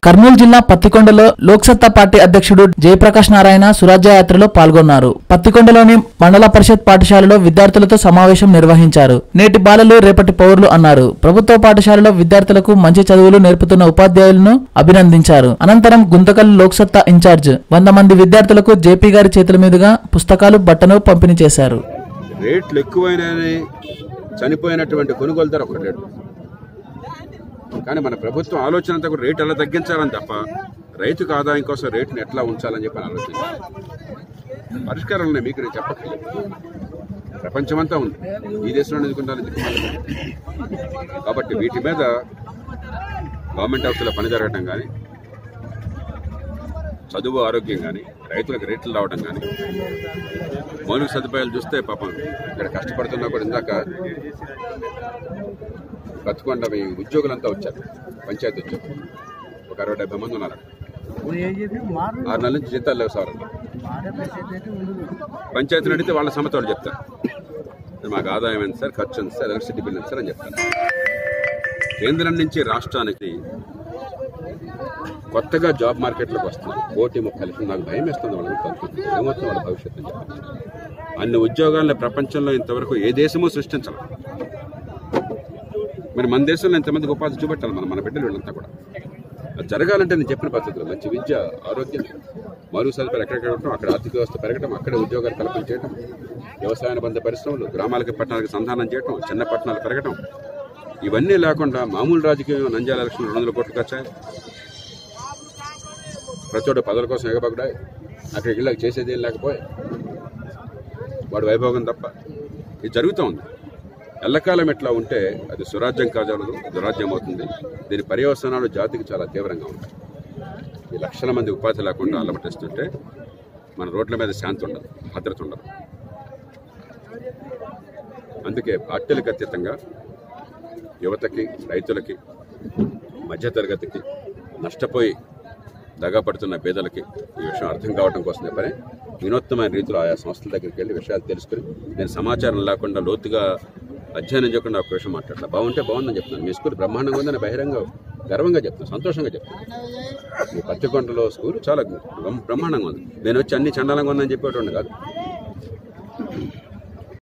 కర్నూలు జిల్లా పత్తికొండలో లోక్సత్తా పార్టీ అధ్యక్షుడు జయప్రకాష్ నారాయణ సురాజ్య యాత్రలో పాల్గొన్నారు పత్తికొండలోని మండల పరిషత్ పాఠశాలలో విద్యార్థులతో సమావేశం నిర్వహించారు నేటి బాలలు రేపటి పౌరులు అన్నారు ప్రభుత్వ పాఠశాలలో విద్యార్థులకు మంచి చదువులు నేర్పుతున్న ఉపాధ్యాయులను అభినందించారు అనంతరం గుంతకల్ లోక్సత్తా ఇన్ఛార్జ్ వంద మంది విద్యార్థులకు జేపీ గారి చేతుల మీదుగా పుస్తకాలు బట్టను పంపిణీ చేశారు రేట్లు ఎక్కువైనాయని చనిపోయినటువంటి కొనుగోలు ధర ఒక రేటు కానీ మన ప్రభుత్వం ఆలోచన అంతా కూడా రేటు ఎలా తగ్గించాలని తప్ప రైతుకు ఆదాయం కోసం రేటుని ఎట్లా ఉంచాలని చెప్పి ఆలోచన పరిష్కారం ఉన్నాయి మీకు నేను చెప్పట్లేదు ప్రపంచమంతా ఉంది ఈ దేశంలో ఎదుర్కొంటారని చెప్పి మళ్ళీ కాబట్టి వీటి మీద గవర్నమెంట్ ఆఫీసులో పని జరగటం కానీ చదువు ఆరోగ్యం కానీ రైతులకు రేట్లు రావడం కానీ మౌలిక సదుపాయాలు చూస్తే పాపం ఇక్కడ కష్టపడుతున్నా కూడా ఇందాక బతుకొండ మీ ఉద్యోగులంతా వచ్చారు పంచాయతీ ఉద్యోగులు ఒక అరవై డెబ్బై మంది ఉన్నారు ఆరు నెలల నుంచి జీతాలు లేవు సార్ పంచాయతీని అడిగితే వాళ్ళ సమత వాళ్ళు చెప్తారు మాకు ఆదాయం ఎంత సార్ ఖర్చు ఎంత సార్ ఎలక్ట్రిసిటీ బిల్ ఎంత సార్ అని చెప్తారు కేంద్రం నుంచి రాష్ట్రానికి కొత్తగా జాబ్ మార్కెట్లోకి వస్తున్నారు కోటి ముప్పై లక్షలు నాకు భయం వేస్తుంది వాళ్ళని కనుక్కుంటే ఏమవుతుంది వాళ్ళ భవిష్యత్తు అని చెప్పండి అన్ని ఉద్యోగాలను ప్రపంచంలో ఇంతవరకు ఏ దేశమూ సృష్టించాలి మరి మన దేశంలో ఇంతమందికి ఉపాధి చూపెట్టాలి మనం మన బిడ్డలు వీళ్ళంతా కూడా అది జరగాలంటే నేను చెప్పిన పద్ధతిలో మంచి విద్య ఆరోగ్యం మరుగు సదుపాయాలు ఎక్కడెక్కడ ఉండటం అక్కడ ఆర్థిక వ్యవస్థ పెరగడం అక్కడే ఉద్యోగాలు కల్పన చేయడం వ్యవసాయ బంధ పరిశ్రమలు గ్రామాలకి పట్టణాలకు సంధానం చేయడం చిన్న పట్టణాలు పెరగడం ఇవన్నీ లేకుండా మామూలు రాజకీయం నంద్యాల ఎలక్షన్ రెండు వందల కోట్లు వచ్చాయి ప్రతి చోట పదవుల కోసం ఎగబడ్డాయి అక్కడికి వెళ్ళాక చేసేది ఏం లేకపోయి వాడు వైభోగం తప్ప ఇది జరుగుతూ ఉంది ఎల్లకాలం ఎట్లా ఉంటే అది సురాజ్యం కాజాలదు దురాజ్యం అవుతుంది దీని పర్యవసనాలు జాతికి చాలా తీవ్రంగా ఉంటాయి ఈ లక్షల మంది ఉపాధి లేకుండా అల్లమటిస్తుంటే మన రోడ్ల మీద శాంతి ఉండదు భద్రత ఉండదు అందుకే పార్టీలకు అతీతంగా యువతకి రైతులకి మధ్యతరగతికి నష్టపోయి దగాపడుతున్న పేదలకి ఈ విషయం అర్థం కావడం కోసమే పని వినూత్నమైన రీతిలో ఆయా సంస్థల దగ్గరికి వెళ్ళి విషయాలు తెలుసుకుని నేను సమాచారం లేకుండా లోతుగా అధ్యయనం చేయకుండా ఒక విషయం మాట్లాడతా బాగుంటే బాగుందని చెప్తున్నాను మీ స్కూల్ బ్రహ్మాండంగా ఉందని బహిరంగ గర్వంగా చెప్తాను సంతోషంగా చెప్తాను మీ పత్తికొండలో స్కూల్ చాలా బ్రహ్మ- బ్రహ్మాండంగా ఉంది నేను వచ్చి అన్ని చండాలంగా ఉందని చెప్పేటువంటి కాదు